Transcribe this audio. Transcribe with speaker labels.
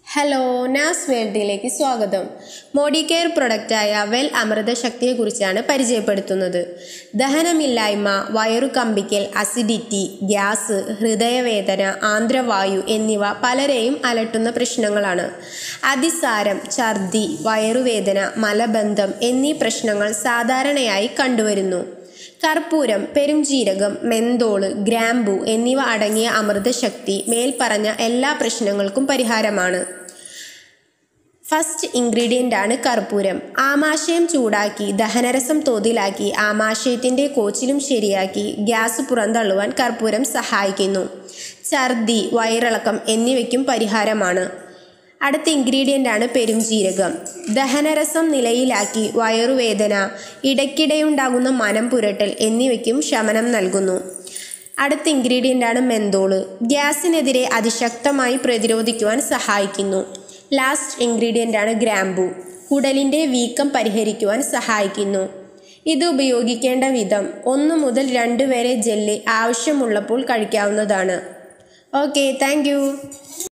Speaker 1: hello നാസ് വേൾഡിലേക്ക് സ്വാഗതം മോഡി കെയർ പ്രൊഡക്റ്റായ വെൽ അമൃതശക്തിയെക്കുറിച്ചാണ് പരിചയപ്പെടുത്തുന്നത് ദഹനമില്ലായ്മ വയറു കമ്പിക്കൽ അസിഡിറ്റി ഗ്യാസ് ഹൃദയവേദന ആന്ധ്രവായു എന്നിവ പലരെയും അലട്ടുന്ന പ്രശ്നങ്ങളാണ് അതിസാരം ഛർദി വയറുവേദന മലബന്ധം എന്നീ പ്രശ്നങ്ങൾ സാധാരണയായി കണ്ടുവരുന്നു കർപ്പൂരം പെരുംജീരകം മെന്തോള് ഗ്രാമ്പു എന്നിവ അടങ്ങിയ അമൃതശക്തി മേൽപ്പറഞ്ഞ എല്ലാ പ്രശ്നങ്ങൾക്കും പരിഹാരമാണ് ഫസ്റ്റ് ഇൻഗ്രീഡിയൻ്റ് ആണ് കർപ്പൂരം ആമാശയം ചൂടാക്കി ദഹനരസം തോതിലാക്കി ആമാശയത്തിൻ്റെ കോച്ചിലും ശരിയാക്കി ഗ്യാസ് പുറന്തള്ളുവാൻ കർപ്പൂരം സഹായിക്കുന്നു ഛർദി വയറിളക്കം എന്നിവയ്ക്കും പരിഹാരമാണ് അടുത്ത ഇൻഗ്രീഡിയൻ്റ് ആണ് പെരുംജീരകം ദഹനരസം നിലയിലാക്കി വയറുവേദന ഇടയ്ക്കിടെയുണ്ടാകുന്ന മനം പുരട്ടൽ എന്നിവയ്ക്കും ശമനം നൽകുന്നു അടുത്ത ഇൻഗ്രീഡിയൻ്റ് ആണ് മെന്തോള് ഗ്യാസിനെതിരെ അതിശക്തമായി പ്രതിരോധിക്കുവാൻ സഹായിക്കുന്നു ലാസ്റ്റ് ഇൻഗ്രീഡിയൻ്റ് ആണ് ഗ്രാമ്പു കുടലിൻ്റെ വീക്കം പരിഹരിക്കുവാൻ സഹായിക്കുന്നു ഇത് ഉപയോഗിക്കേണ്ട വിധം ഒന്ന് മുതൽ രണ്ട് വരെ ജെല്ല് ആവശ്യമുള്ളപ്പോൾ കഴിക്കാവുന്നതാണ് ഓക്കെ താങ്ക്